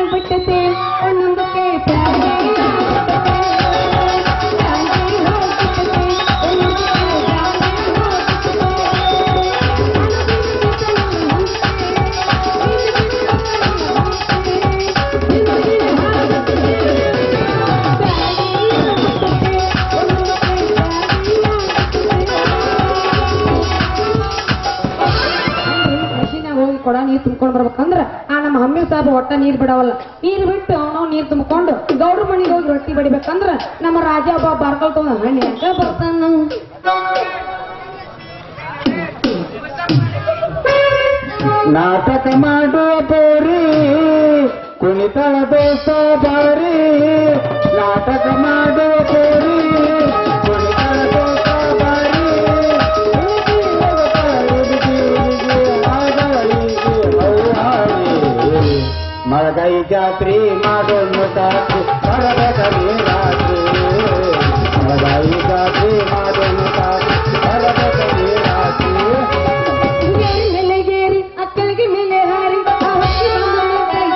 ಬಿಟ್ಟತೆ ಒಂದೊಂದಕ್ಕೆ ಮಷೀನಾಗ ಹೋಗಿ ಕೊಡ ನೀರ್ ತುಂಬ್ಕೊಂಡ್ ಬರ್ಬೇಕಂದ್ರ ಆ ನಮ್ಮ ಹಮ್ಮಿ ಸಾಬ್ ಒಟ್ಟ ನೀರ್ ಬಿಡವಲ್ಲ ನೀರ್ ಬಿಟ್ಟು ಅವನು ನೀರ್ ತುಂಬಿಕೊಂಡು ಗೌಡ್ರ ಮನೆಗೆ ಹೋಗಿ ರೊಟ್ಟಿ ಬಡಿಬೇಕಂದ್ರ ನಮ್ಮ ರಾಜ ಒಬ್ಬ ಬಾರ್ಕಲ್ ತಗೊಂಡ ಹಣ್ಣ ಬರ್ತಾನ ನಾಟಕ ಮಾಡುವ ಬೋರಿ ಕುಣಿತಳ ದೋಸ ಬಾರಿ ನಾಟಕ ಮಾಡುವ ಬೋರಿ ಕುಣಿತಳ ದೋಸ ಬಾರಿ ಮಳಗೈ ಜಾತ್ರಿ ಮಾಡೋನು ಸಾಕು ಬರಬೇಕರಿ ರಾತ್ರಿ ಮಳಗೈ ಜಾತ್ರಿ ಮಾಡೋನು ಸಾಕು ಬರಬೇಕರಿ ರಾತ್ರಿ ನೆಲೆಗೇರಿ ಅಕ್ಕಳಿಗೆ ಮೇಲೆ ಹಾರಿ ಆ ಹೊತ್ತಿ ಬಂದು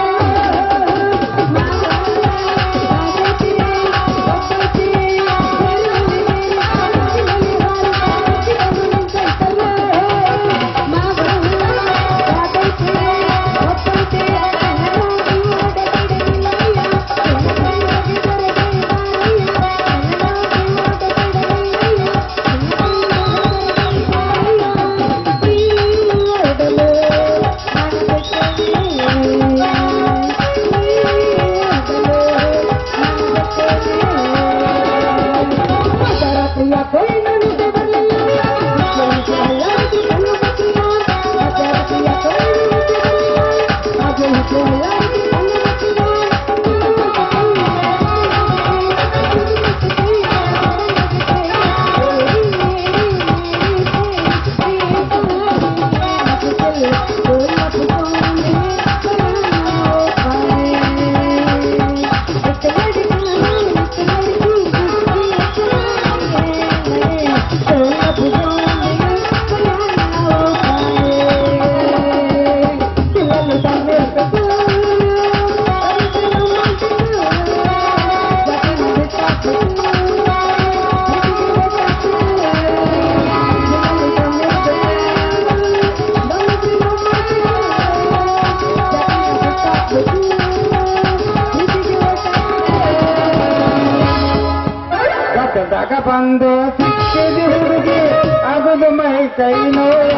ಗದ್ದದಾಗ ಬಂದು ಸಿಕ್ಕಿದಿ ಹುಡುಗಿ ಅಗದು ಮೈ ಕೈ ನೋವ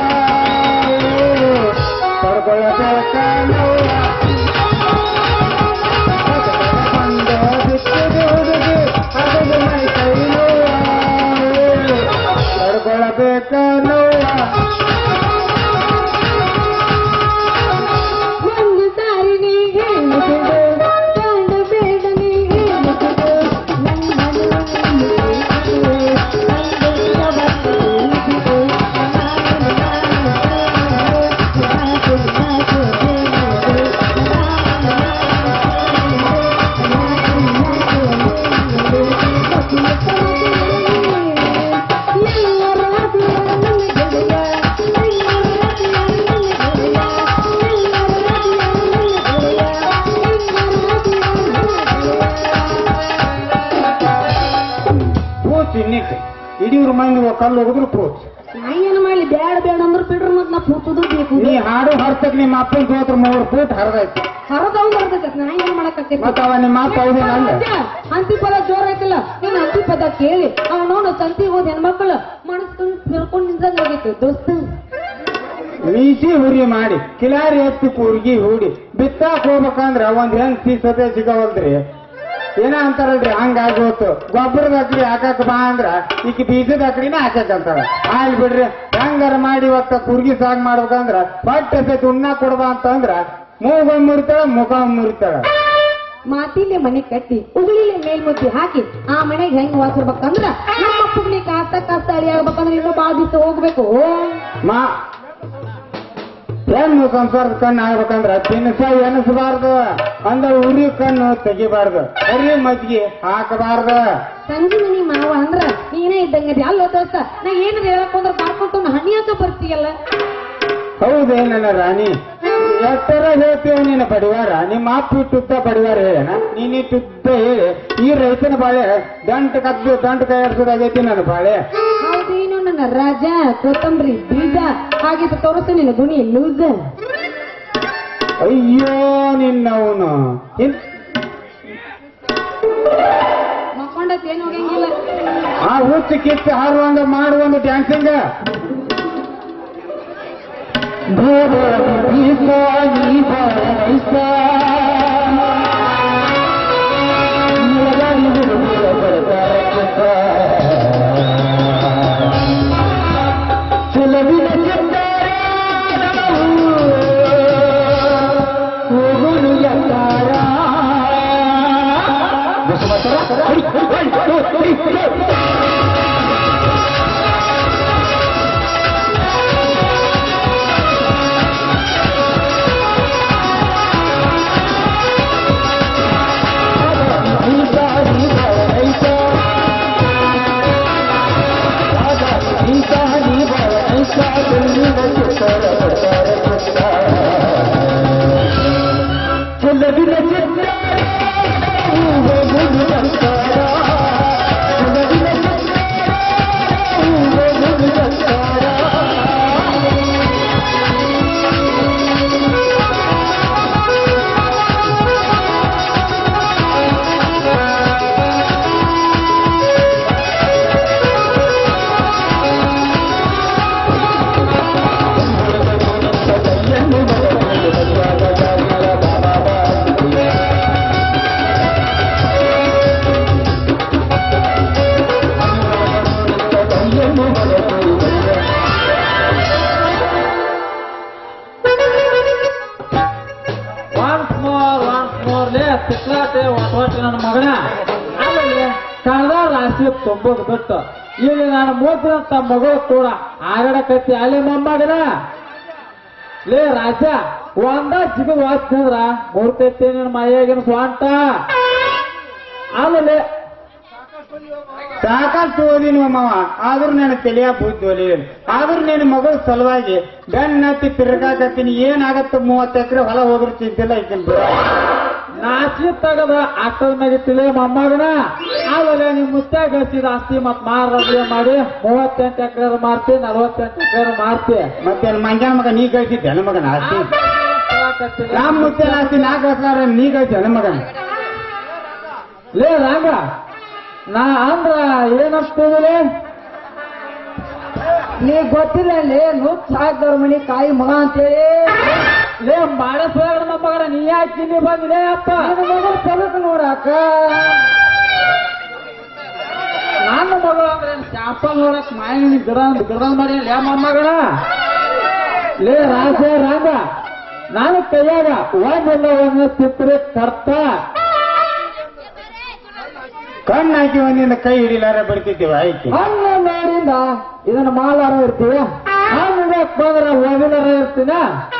ಪಡ್ಕೊಳ್ಳಬೇಕ ನೋವ ಗದ್ದದಾಗ ಬಂದು ಸಿಕ್ಕಿದಿ ಹುಡುಗಿ ಅಗದು ಮೈ ಕೈ ನೋವ ಪಡ್ಕೊಳ್ಳಬೇಕ ನೋವ ಒಂದು ಸಾರಿ ನೀ ಹೇಳಿಬಿಡು ಕಂಡು ಬೇಡ ನೀ ಹೇಳಿಬಿಡು ನನ್ನ ಪೂಚ್ ಇನ್ನಿಕ್ಕೆ ಇಡೀವ್ರ ಮಂದಿ ಕಲ್ಲು ಹೋಗಿದ್ರು ಪೂಚ್ ನಾ ಏನ್ ಮಾಡ್ಲಿ ಬೇಡ ಬೇಡ ಅಂದ್ರೆ ಬಿಡ್ರಿ ಮತ್ ನಾ ಪೂತದು ಬೇಕು ನೀ ಹಾಡು ಹರ್ಸಕ್ ನಿಮ್ಮ ಅಪ್ಪನ ತೋತ್ರ ಮೂರು ಫೂಟ್ ಹರಿದೈತಿ ಹರದವ್ ಬರ್ತೈತೆ ನಾ ಏನ್ ಮಾಡಕ್ ಮತ್ತ ಅವ ನಿಮ್ಮ ಅಪ್ಪ ಹೌದೇನಲ್ಲ ಅಂತಿ ಪದ ಜೋರ್ ಹಾಕಿಲ್ಲ ನೀನ್ ಅಂತಿ ಪದ ಕೇಳಿ ಅವನವನು ಸಂತಿ ಹೋದ್ ಹೆಣ್ಮಕ್ಳು ಮನಸ್ಕೊಂಡು ಬಿರ್ಕೊಂಡ್ ನಿಂತಂಗ್ ಆಗೈತೆ ದೋಸ್ತ ಮೀಸಿ ಹುರಿ ಮಾಡಿ ಕಿಲಾರಿ ಎತ್ತಿ ಕೂರ್ಗಿ ಹೂಡಿ ಬಿತ್ತಾಕ್ ಹೋಗ್ಬೇಕಂದ್ರ ಒಂದ್ ಹೆಂಗ್ ಸೀಸತೆ ಸಿಗವಲ್ದ್ರಿ ಏನ ಅಂತಾರಲ್ರಿ ಹಂಗಾಗಿ ಹೋತು ಗೊಬ್ಬರದ ಅಕಡಿ ಹಾಕಕ್ ಬಾ ಅಂದ್ರ ಈಗ ಬೀಜದ ಅಕಡಿನ ಹಾಕಕ್ ಅಂತಾರ ಆಯ್ಲ್ ಬಿಡ್ರಿ ಹೆಂಗಾರ ಮಾಡಿ ಇವತ್ತ ಕುರ್ಗಿ ಸಾಗ್ ಮಾಡ್ಬೇಕಂದ್ರ ಹೊಟ್ಟೆ ಸತಿ ಉಣ್ಣ ಕೊಡ್ಬಾ ಅಂತಂದ್ರ ಮೂಗ ಮುರಿತಾಳ ಮುಖ ಮುರಿತಾಳ ಮಾತಿಲೆ ಮನೆ ಕಟ್ಟಿ ಉಗುಳಿಲೆ ಮೇಲ್ಮುದ್ದಿ ಹಾಕಿ ಆ ಮನೆಗೆ ಹೆಂಗ್ ವಾಸಿರ್ಬೇಕಂದ್ರ ನಮ್ಮ ಅಪ್ಪಗ್ ನೀ ಕಾಸ್ತ ಕಾಸ್ತ ಅಳಿ ಆಗ್ಬೇಕಂದ್ರ ಇನ್ನೂ ಬಾಳ ದಿವಸ ಹೋಗ್ಬೇಕು ಮಾ ಹೆಣ್ಣು ಸಂಸಾರದ ಕಣ್ಣು ಆಗ್ಬೇಕಂದ್ರ ತಿನ್ಸ ಎನಿಸಬಾರ್ದು ಅಂದ್ರ ಉರಿ ಕಣ್ಣು ತೆಗಿಬಾರ್ದು ಅರಿ ಮಜ್ಗಿ ಹಾಕಬಾರ್ದು ಸಂಜೆ ಮನಿ ಮಾವ ಅಂದ್ರ ನೀನೇ ಇದ್ದಂಗದಿ ಅಲ್ಲ ದೋಸ್ತ ನಾ ಏನಾರ ಹೇಳಕ್ ಬಂದ್ರ ಕರ್ಕೊಂಡು ಹಣ್ಣಿ ಅಂತ ಬರ್ತೀಯಲ್ಲ ಹೌದೇ ನನ್ನ ರಾಣಿ ಎಷ್ಟರ ಹೇಳ್ತೀವ ನೀನು ಬಡಿವಾರ ನಿಮ್ಮ ಅಪ್ಪ ಇಟ್ಟುದ್ದ ಬಡಿವಾರ ಹೇಳೇನ ನೀನಿಟ್ಟುದ್ದ ಹೇಳಿ ಈ ರೈತನ ಬಾಳೆ ದಂಟ ಕದ್ದು ದಂಟ ಕೈಯಾಡ್ಸೋದಾಗೈತಿ ನನ್ನ ಬಾಳೆ ಹೌದು ನೀನು ನನ್ನ ರಾಜ ಕೊತ್ತಂಬರಿ ಬೀಜ ಹಾಗಿದ್ದು ತೋರಿಸು ನಿನ್ನ ಗುಣಿ ಲೂಸ್ ಅಯ್ಯೋ ನಿನ್ನವನು ಇನ್- ಮಕ್ಕೊಂಡತ್ ಏನು ಹೋಗಂಗಿಲ್ಲ ಆ ಹುಚ್ಚು ಕಿತ್ತು ಹಾರುವಂಗ ಮಾಡುವಂಗ ಡ್ಯಾನ್ಸಿಂಗ ಒನ್ಸ್ ಮೋರ್ ಒನ್ಸ್ ಮೋರ್ ಲೇ ತಿಕ್ಲಾಟೆ ಒಟ್ಟ ನನ್ನ ಮಗನ ಆಮೇಲೆ ಕಳೆದ ರಾಶಿ ತುಂಬೋದು ಬಿಟ್ಟು ಇಲ್ಲಿ ನಾನು ಮೂತಿನಂತ ಮಗಳು ಕೂಡ ಆಗಾಡಕತ್ತಿ ಅಲ್ಲಿ ಮೊಮ್ಮಗನ ಲೇ ರಾಜ ಒಂದ ಜಿಗದ್ ವಾಚ್ನಂದ್ರ ಮೂರ್ತೈತಿ ನಿನ್ನ ಮೈಯಾಗಿನ ಸ್ವಂಟ ಆಮೇಲೆ ಸಾಕಷ್ಟು ಓದಿನ ಮಾವ ಆದ್ರೂ ನನ್ನ ತಲೆಯ ಬುದ್ಧಿ ಒಲಿಯಲ್ಲ ಆದ್ರೂ ನಿನ್ನ ಮಗಳ ಸಲುವಾಗಿ ಬೆನ್ನತ್ತಿ ತಿರ್ಗಾಕತ್ತೀನಿ ಏನಾಗತ್ತ ಮೂವತ್ತು ಎಕರೆ ಹೊಲ ಹೋದ್ರು ಚಿಂತಿಲ್ಲ ಈಗಿನ ಬಿಡ ನಾಚಿ ತಗದ ಆಟದ ಮ್ಯಾಗ ತಿಳಿ ಮೊಮ್ಮಗನ ಆಮೇಲೆ ನಿಮ್ ಮುತ್ತ ಗಳಿಸಿದ ಆಸ್ತಿ ಮತ್ ಮಾರ ಮಾಡಿ ಮೂವತ್ತೆಂಟು ಎಕರೆ ಮಾರ್ತಿ ನಲವತ್ತೆಂಟು ಎಕರೆ ಮಾರ್ತಿ ಮತ್ತೆ ಮಂಜಾನ ಮಗ ನೀ ಗಳಿಸಿದ್ದೆ ನನ್ನ ಮಗನ ಆಸ್ತಿ ನಮ್ಮ ಮುತ್ತೆ ಆಸ್ತಿ ನಾ ಗಳಿಸ್ಲಾರ ನೀ ಗಳಿಸಿ ನನ್ನ ಮಗನ ಲೇ ರಾಂಗ ನಾ ಅಂದ್ರ ಏನಂತೀವಿ ನೀ ಗೊತ್ತಿಲ್ಲ ಲೇ ನುಚ್ಚ ಹಾಕ್ದವ್ರ ಮನಿ ಕಾಯಿ ಮಗ ಅಂತೇಳಿ ಲೇ ಮಾಡ ಸೋಗಡ ಮೊಮ್ಮಗನ ನೀ ಯಾಕೆ ಇಲ್ಲಿ ಬಂದಿದೆ ಅಪ್ಪ ನಿನ್ನ ಮಗನ ಸಲಕ ನೋಡಾಕ ನನ್ನ ಮಗಳು ಅಂದ್ರೆ ಚಾಪಲ್ ನೋಡಕ್ ಮಾಯಿನ ಗಿಡ ಗಿಡ ಮಾಡಿ ಲೇ ಮೊಮ್ಮಗನ ಲೇ ರಾಜ ರಾಂಗ ನಾನು ಕೈಯಾಗ ಒಂದಲ್ಲ ಒಂದು ಚಿತ್ರ ಕರ್ತ ಕಣ್ಣು ಹಾಕಿ ಒಂದಿಂದ ಕೈ ಹಿಡಿಲಾರ ಬಡ್ತಿದ್ದೀವಿ ಆಯ್ಕೆ ಹಣ್ಣು ಮೇಲಿಂದ ಇದನ್ನ ಮಾಲಾರ ಇರ್ತೀವಿ ಹಣ್ಣು ಬೇಕು ಬಂದ್ರೆ ಹೋಗಿಲಾರ ಇರ್ತೀನ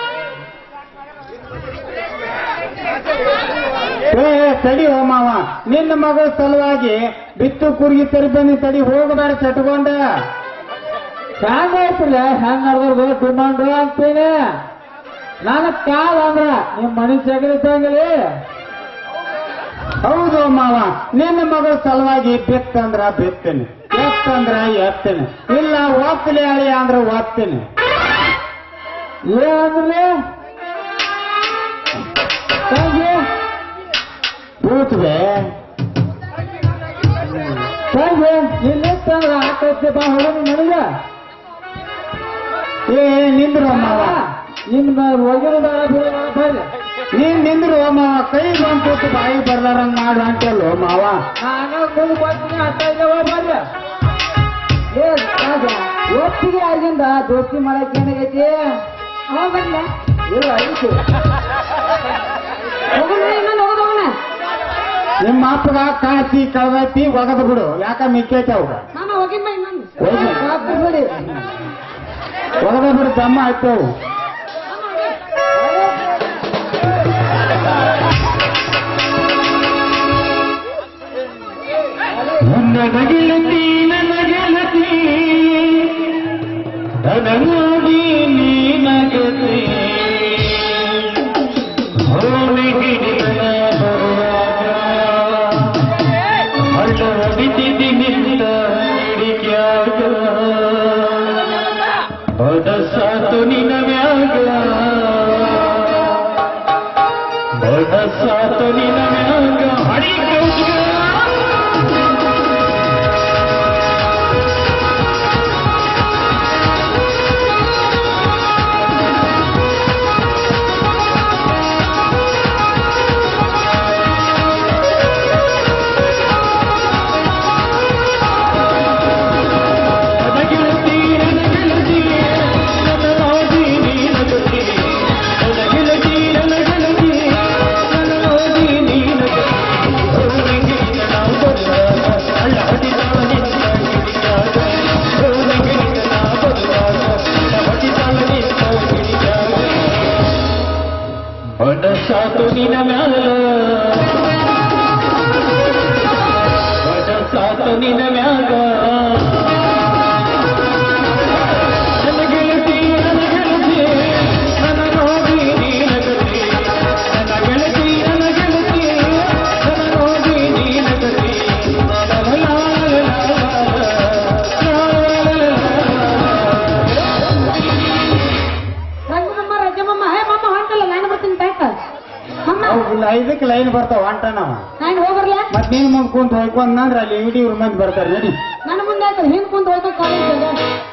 ಏ ತಡಿ ಓ ಮಾವ ನಿನ್ನ ಮಗಳ ಸಲುವಾಗಿ ಬಿತ್ತು ಕುರ್ಗಿ ತರಿ ಬಂದಿ ತಡಿ ಹೋಗಬೇಡ ಚಟ್ಕೊಂಡ ಹೆಂಗ ಐತಿಲ್ಲ ಹೆಂಗ್ ನಡೆದ್ರು ಡಿಮಾಂಡ್ ಅಂತೀನಿ ನನ್ನ ಕಾಲ ಅಂದ್ರ ನಿಮ್ ಮನಿ ಜಗಳಿದ್ದಂಗಲಿ ಹೌದು ಮಾವ ನಿನ್ನ ಮಗಳ ಸಲುವಾಗಿ ಬಿತ್ತಂದ್ರ ಬಿತ್ತೇನೆ ಎತ್ತಂದ್ರ ಎತ್ತೇನೆ ಇಲ್ಲ ಒತ್ತಲಿ ಅಳಿ ಅಂದ್ರ ಒತ್ತೇನೆ ಏನಂದ್ರೆ ತಂಗಿ ಕೂತ್ವೆ ತಂಗಿ ಇಲ್ಲಿತ್ತಂದ್ರ ಆಕೈತಿ ಬಾ ಹೊರಗೆ ನನಗ ಏ ನಿಂದ್ರು ಮಾವ ನಿನ್ನ ಹೋಗಿರೋ ಬರ್ರಿ ನೀನ್ ನಿಂದ್ರು ಮಾವ ಕೈ ಬಂತು ಬಾಯಿ ಬರ್ಲಾರಂಗ್ ಮಾಡು ಅಂತಲ್ಲ ಮಾವ ನಾನು ಮುಂದೆ ಬರ್ತೀನಿ ಅಷ್ಟ ಇಲ್ಲ ಬರ್ರಿ ಏ ರಾಜ ಒಪ್ಪಿಗೆ ಆಗಿಂದ ದೋಸ್ತಿ ಮಾಡಕ್ ಏನಾಗೈತಿ ಅವ ಬರ್ಲ ಇಲ್ಲ ಐತಿ ಹೋಗೋಣ ಇನ್ನೊಂದು ಹೋಗೋಣ ನಿಮ್ಮ ಅಪ್ಪಗ ಕಾಸಿ ಕಳ್ದೈತಿ ಒಗದ್ ಬಿಡು ಯಾಕ ಮಿಕ್ಕೈತಿ ಅವಾಗ ನಾನು ಹೋಗಿಮ್ಮ ಇನ್ನೊಂದು ಹೋಗಿ. ಕಾಪಿ ಬಿಡಿ ಒಗದ ಬಿಡು ದಮ್ಮ ಆಯ್ತವು ನನಗಿಲತಿ ನನಗಿಲತಿ ನನಗೋಗಿ ನೀನಗತಿ ಸಾತು ನಿನ್ನ ಮ್ಯಾಗ ಹಡಿ ಕೌಜ ನನಗೆಳತಿ ನನಗೆಳತಿ ನನ್ನ ರಾಜಿ ನೀನಗತಿ ನನಗೆಳತಿ ನನಗೆಳತಿ ನನ್ನ ರಾಜಿ ನೀನಗತಿ ಹೋಗಿ ನಾವು ಬರುವಾಗ ಅಲ್ಲ ಹೊಡಿತಾಳ ನಿನ್ನ ಗಿಡಿಯಾಗ ಹೋಗಿ ನಾವು ಬರುವಾಗ ಅಲ್ಲ ಹೊಡಿತಾಳ ನಿನ್ನ ಗಿಡಿಯಾಗ ಬಡ ಸಾತು ನಿನ್ನ ಮ್ಯಾಲ ಬಡ ಸಾತು ನಿನ್ನ ಮ್ಯಾಗ ನನ್ನ ಗೆಳತಿ ನನ್ನ ಗೆಳತಿ ನನ್ನ ನೋಡಿ ನೀನಗತಿ ನನ್ನ ಗೆಳತಿ ನನ್ನ ಗೆಳತಿ ನನ್ನ ನೋಡಿ ನೀನಗತಿ ರಂಗಮ್ಮ ರಜಮಮ್ಮ ಹೇ ಮಮ್ಮ ಹೊಂಟಲ್ಲ ನಾನು ಬರ್ತೀನಿ ಪ್ಯಾಕ ಮಮ್ಮ ಇಲ್ಲ ಇದಕ್ಕೆ ಲೈನ್ ಬರ್ತಾವ ಹೊಂಟ ನಾವ ನಾನು ಹೋಗ್ಬರ್ಲ ಮತ್ ನೀನ್ ಮುಂದ್ ಕುಂತ ಹೋಯ್ಕೊಂಡ್ ಅಂದ್ರೆ ಅಲ್ಲಿ ಇಡೀ ಇವ್ರ ಮಂದಿ ಬರ್ತಾರೆ ನಡಿ ನನ್ನ ಮುಂದೆ ಆಯ್ತು ಹಿಂದ್ ಕುಂತ ಹೋಯ್ತು ಕಾಲೇಜ್